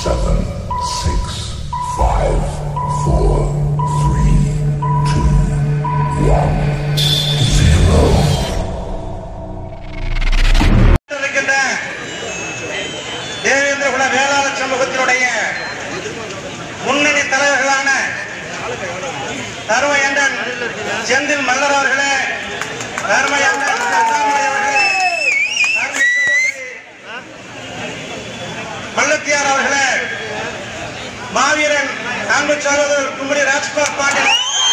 seven, six, five, four, three, two, one, zero. இருக்கின்ற தேவேந்திர குல வேளாளர் சமூகத்தினுடைய முன்னணி தலைவர்களான தருமையண்டன் செந்தில் மல்லர் அவர்களே தருமையண்டன் அண்ணாமலை அவர்களே அருமை சகோதரி மல்லத்தியார் அவர்களே மாவீரன் அன்பு சகோதரர் கும்படி ராஜ்குமார் பாண்டியன்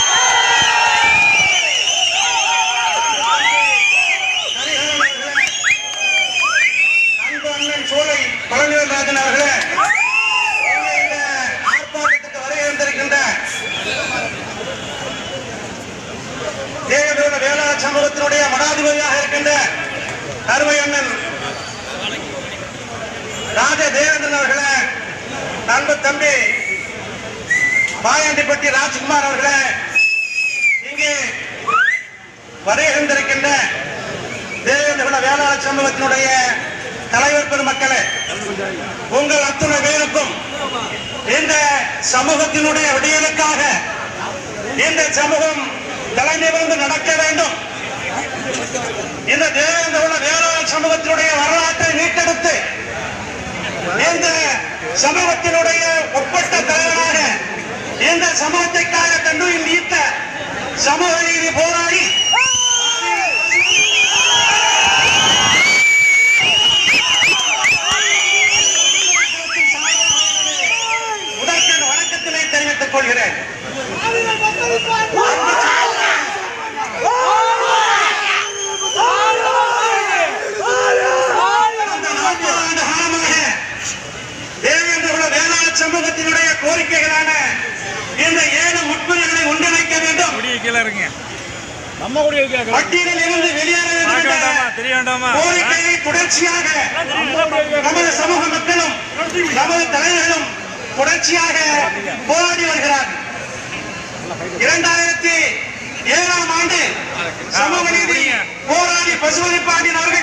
ஹரிஹரன் அவர்களே அன்பு அண்ணன் சோலை பழனிவேல்ராஜன் அவர்களே இங்கே இந்த ஆர்ப்பாட்டத்துக்கு வருகை வந்திருக்கின்ற தேவதூர வேளாண் சமூகத்தினுடைய மடாதிபதியாக இருக்கின்ற அருமை அண்ணன் ராஜ தேவேந்திரன் அவர்களே அன்பு தம்பி பாயாண்டிப்பட்டி ராஜ்குமார் அவர்களே இங்கே வருகை வந்திருக்கின்ற தேவேந்திர வேளாண் சமூகத்தினுடைய தலைவர் பெருமக்களே உங்கள் அத்துணை பேருக்கும் இந்த சமூகத்தினுடைய விடியலுக்காக இந்த சமூகம் தலை நிமிர்ந்து நடக்க வேண்டும் இந்த தேவேந்திர வேளாண் சமூகத்தினுடைய வரலாற்றை மீட்டெடுத்து இந்த சமூகத்தினுடைய ஒப்பட்ட தலைவராக இந்த சமூகத்திற்காக தன்னுயில் நீத்த சமூக நீதி போராடி முதற்கண் வணக்கத்தினை தெரிவித்துக் கொள்கிறேன் கடந்த நான்கு ஆண்டு காலமாக தேவேந்திர குல வேளாண் சமூகத்தினுடைய கோரிக்கைகளான இந்த ஏழு முற்புரிகளை ஒன்றிணைக்க வேண்டும் கொடியை கீழே இருங்க நம்ம கொடியை கேட்க பட்டியலில் இருந்து வெளியேற வேண்டும் பார்க்க வேண்டாமா என்ற தெரிய வேண்டாமா கோரிக்கையை தொடர்ச்சியாக நமது சமூக மக்களும் நமது தலைவர்களும் தொடர்ச்சியாக போராடி வருகிறார் இரண்டாயிரத்தி ஏழாம் ஆண்டு சமூக நீதி போராடி பசுபதி பாண்டியன் அவர்கள்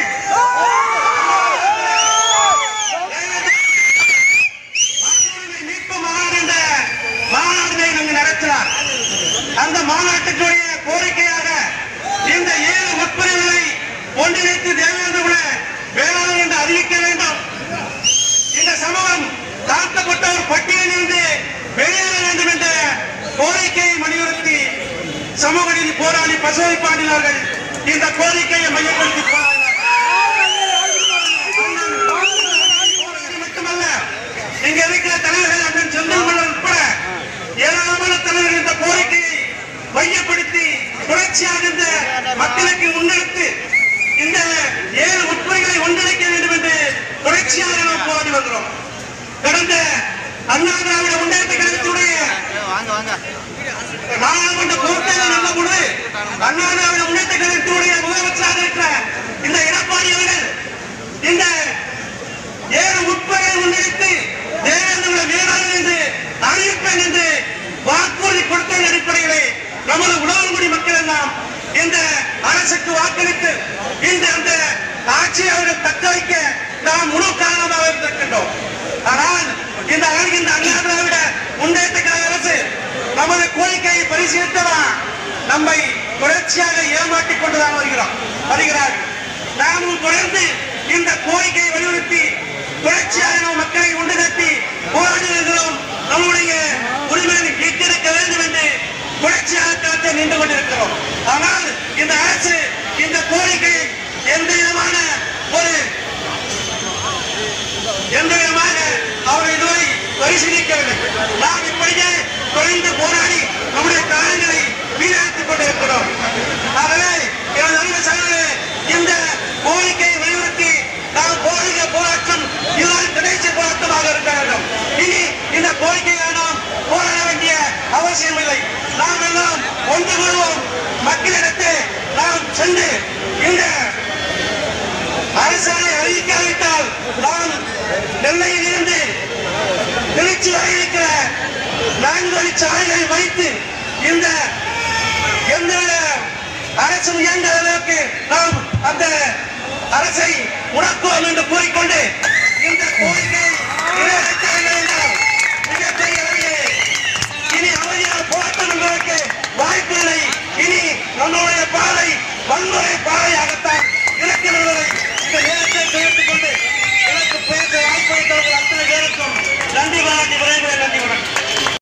மக்களுரிமை மீட்பு மாநாடு என்ற மாநாட்டினை அங்கு நடத்தினார் அந்த மாநாட்டுக்குரிய கோரிக்கையாக இந்த ஏழு முற்புரிகளை ஒன்றிணைத்து தேவேந்திர குல வேளாண் என்று அறிவிக்க வேண்டும் இந்த சமூகம் தாழ்த்தப்பட்ட ஒரு பட்டியலில் இருந்து வெளியேற வேண்டும் என்ற கோரிக்கையை வலியுறுத்தி சமூக நீதி போராளி பசுவை பாண்டியன் அவர்கள் இந்த கோரிக்கையை மையப்படுத்தி போராடினார் போராடி மட்டுமல்ல இங்க இருக்கிற தலைவர்கள் அண்ணன் செந்தில் மல்லர் உட்பட ஏராளமான தலைவர்கள் இந்த கோரிக்கையை மையப்படுத்தி தொடர்ச்சியாக இந்த மக்களுக்கு முன்னெடுத்து இந்த ஏழு உட்புறைகளை ஒன்றிணைக்க வேண்டும் என்று தொடர்ச்சியாக நாம் போராடி வருகிறோம் கடந்த அண்ணா திராவிட முன்னேற்ற கழகத்துடைய நாடாளுமன்ற பொறுப்பேற்ற நல்ல பொழுது அண்ணா திராவிட முன்னேற்ற கழகத்தினுடைய முதலமைச்சராக இருக்கிற இந்த எடப்பாடி அவர்கள் இந்த ஏழு உட்பகை முன்னெடுத்து தேவேந்திர வேளாண் என்று அறிவிப்பேன் என்று வாக்குறுதி கொடுத்ததன் அடிப்படையிலே நமது உணவுங்குடி மக்கள் எல்லாம் இந்த அரசுக்கு வாக்களித்து இந்த அந்த ஆட்சியை அவர்கள் தக்க வைக்க நாம் முழு காரணமாக இருந்திருக்கின்றோம் ஆனால் இந்த இந்த அண்ணா திராவிட முன்னேற்ற கழக அரசு நமது கோரிக்கையை பரிசீலித்ததா நம்மை தொடர்ச்சியாக ஏமாற்றிக் கொண்டுதான் வருகிறோம் வருகிறார்கள் நாமும் தொடர்ந்து இந்த கோரிக்கையை வலியுறுத்தி தொடர்ச்சியாக நாம் மக்களை ஒன்றிணைத்தி போராடி வருகிறோம் நம்முடைய உரிமையை மீட்டெடுக்க வேண்டும் என்று தொடர்ச்சியாக காத்து நின்று கொண்டிருக்கிறோம் ஆனால் இந்த அரசு இந்த கோரிக்கையை எந்த விதமான ஒரு எந்த விதமாக அவர்கள் இதுவரை பரிசீலிக்கவில்லை நாம் இப்படியே தொடர்ந்து போராடி நம்முடைய காலங்களை வீணடித்துக் கொண்டிருக்கிறோம் ஆகவே எனது அன்பு சகோதரர்களே, இந்த கோரிக்கையை வலியுறுத்தி நாம் போராடிய போராட்டம் இதுதான் கடைசி போராட்டமாக இருக்க வேண்டும் இனி இந்த கோரிக்கையை நாம் போராட வேண்டிய அவசியம் இல்லை நாம் எல்லாம் ஒன்று கொள்வோம் மக்களிடத்தை நாம் சென்று இந்த அரசாணை அறிவிக்காவிட்டால் நாம் நெல்லையில் இருந்து திருச்சி வரை இருக்கிற நான்கு வழி சாலைகளை வைத்து இந்த எந்த அரசும் இயங்க அளவுக்கு நாம் அந்த அரசை முடக்குவோம் என்று கூறிக்கொண்டு இந்த கோரிக்கை நிறைவேற்ற வேண்டும் என்ற நம்முடைய பாதை வன்முறை பாதையாகத்தான் இருக்கிறது இந்த நேரத்தை சேர்த்துக் கொண்டு